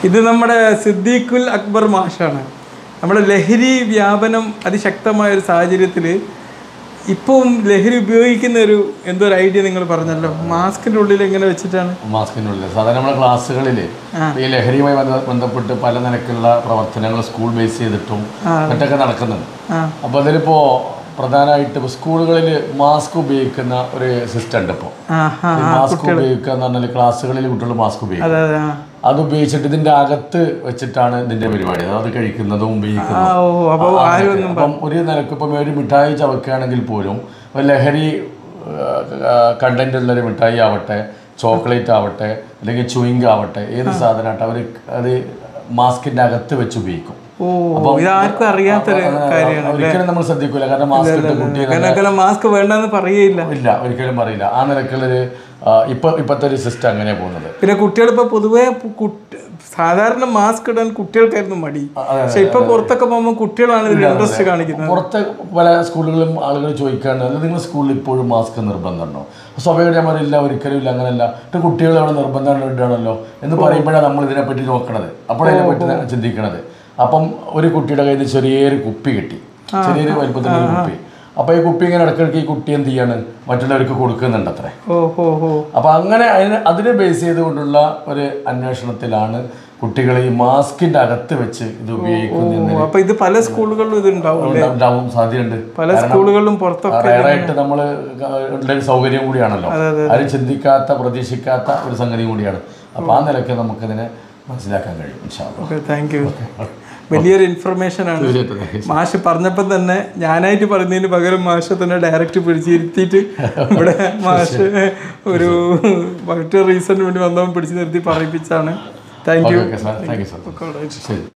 ഇത് നമ്മുടെ സിദ്ദീഖുൽ അക്ബർ മാഷാണ് നമ്മുടെ ലഹരി വ്യാപനം അതിശക്തമായ ഒരു സാഹചര്യത്തിൽ ഇപ്പം ലഹരി ഉപയോഗിക്കുന്ന ഒരു എന്തോ ഒരു ഐഡിയ നിങ്ങൾ പറഞ്ഞല്ലോ മാസ്കിൻ്റെ ഉള്ളിൽ എങ്ങനെ വെച്ചിട്ടാണ് മാസ്കിനുള്ളിൽ സാധാരണ നമ്മുടെ ക്ലാസ്സുകളിൽ ഈ ലഹരിയുമായി ബന്ധ- ബന്ധപ്പെട്ട് പല നിലക്കുള്ള പ്രവർത്തനങ്ങൾ സ്കൂൾ ബേസ് ചെയ്തിട്ടും മറ്റൊക്കെ നടക്കുന്നുണ്ട് ആ അപ്പോൾ അതിലിപ്പോൾ പ്രധാനമായിട്ട് ഇപ്പോൾ സ്കൂളുകളിൽ മാസ്ക് ഉപയോഗിക്കുന്ന ഒരു സിസ്റ്റം ഉണ്ട് ഇപ്പോൾ ആ ആ മാസ്ക് ഉപയോഗിക്കുക എന്ന് പറഞ്ഞാൽ ക്ലാസ്സുകളിൽ കുട്ടികൾ മാസ്ക് ഉപയോഗിക്കും അതെ അതെ ആ അത് ഉപയോഗിച്ചിട്ട് ഇതിന്റെ അകത്ത് വെച്ചിട്ടാണ് ഇതിന്റെ പരിപാടി അതായത് കഴിക്കുന്നതും ആ ഉപയോഗിക്കുന്നതും ഓ അപ്പോൾ ആരും ഒന്നും അപ്പം ഒരു നിലക്ക് ഇപ്പം ഒരു മിഠായി ചവക്കുകയാണെങ്കിൽ പോലും ഒരു ലഹരി കണ്ടന്റ് ഉള്ള ഒരു മിഠായി ആവട്ടെ ചോക്ലേറ്റ് ആവട്ടെ അല്ലെങ്കിൽ ചുയിങ് ആവട്ടെ ഏത് സാധനമാവട്ടെ അവർ അത് മാസ്കിന്റെ അകത്ത് വെച്ച് ഉപയോഗിക്കും ഓ ഇതാർക്കും അറിയാത്തൊരു കാര്യമാണ് ഒരിക്കലും നമ്മൾ ശ്രദ്ധിക്കൂല കാരണം മാസ്ക് ഇട്ട് കുട്ടിയെ കാരണം കാരണം മാസ്ക് വേണ്ടെന്ന് പറയേയില്ല ഇല്ല ഒരിക്കലും പറയില്ല ആ നിലക്കുള്ളൊരു ആ, ഇപ്പൊ ഇപ്പോഴത്തെ ഒരു സിസ്റ്റം അങ്ങനെയാണ് പോകുന്നത് പിന്നെ കുട്ടികളിപ്പോൾ പൊതുവേ പു- കുട്ടി- സാധാരണ മാസ്ക് ഇടാൻ കുട്ടികൾക്കായിരുന്നു മടി അതെ, പക്ഷെ ഇപ്പൊ പുറത്തൊക്കെ പോകുമ്പോൾ കുട്ടികളാണ് ഇതിൽ ഇൻട്രസ്റ്റ് കാണിക്കുന്നത് പുറത്തെ പല സ്കൂളുകളിലും ആളുകൾ ചോദിക്കാണ്ട് അല്ല നിങ്ങൾ സ്കൂളിൽ ഇപ്പോഴും മാസ്ക് നിർബന്ധമുണ്ടോ സ്വാഭാവികമായിട്ട് ഞാൻ പറയില്ല ഒരിക്കലും ഇല്ല അങ്ങനെയല്ല എന്നിട്ട് കുട്ടികൾ അവിടെ നിർബന്ധം ഇടണമല്ലോ എന്ന് പറയുമ്പോഴാണ് നമ്മൾ ഇതിനെപ്പറ്റി നോക്കണത് അപ്പോഴതിനെ പറ്റി ചിന്തിക്കണത് അപ്പം ഒരു കുട്ടിയുടെ കയ്യിൽ നിന്ന് ചെറിയൊരു കുപ്പി കിട്ടി ചെറിയൊരു വലിപ്പത്തിലുള്ള ഒരു കുപ്പി അപ്പോൾ ഈ കുപ്പി ഇങ്ങനെ ഇടയ്ക്കിടയ്ക്ക് ഈ കുട്ടി എന്ത് ചെയ്യാണ് മറ്റുള്ളവർക്ക് കൊടുക്കുന്നുണ്ട് അത്രേ ഓ ഹോ ഹോ അപ്പോൾ അങ്ങനെ അതിന് അതിനെ ബേസ് ചെയ്തുകൊണ്ടുള്ള ഒരു അന്വേഷണത്തിലാണ് കുട്ടികൾ ഈ മാസ്കിന്റെ അകത്ത് വെച്ച് ഇത് ഉപയോഗിക്കുന്നതിന് അപ്പൊ ഇത് പല സ്കൂളുകളിലും ഇത് ഉണ്ടാവും ഉണ്ടാവും സാധ്യതയുണ്ട് പല സ്കൂളുകളിലും പുറത്തൊക്കെ റയറായിട്ട് നമ്മൾ ഉള്ള ഒരു സൗകര്യം കൂടിയാണല്ലോ ആരും ചിന്തിക്കാത്ത പ്രതീക്ഷിക്കാത്ത ഒരു സംഗതി കൂടിയാണ് അപ്പോൾ ആ നിലയ്ക്ക് നമുക്കിതിനെ മനസ്സിലാക്കാൻ കഴിയും ഇൻഷാ അല്ലാ. ഓക്കെ താങ്ക് യു വലിയൊരു ഇൻഫർമേഷൻ ആണ് തീർച്ചയായിട്ടും. മാഷ് പറഞ്ഞപ്പോൾ തന്നെ ഞാനായിട്ട് പറയുന്നതിന് പകരം മാഷ് തന്നെ ഡയറക്റ്റ് പിടിച്ചിരുത്തിയിട്ട് ഇവിടെ മാഷ് ഒരു മറ്റൊരു റീസണിന് വേണ്ടി വന്നവൻ പിടിച്ചു നിർത്തി പറയിപ്പിച്ചാണ് thank you okay sir thank you sir ശരി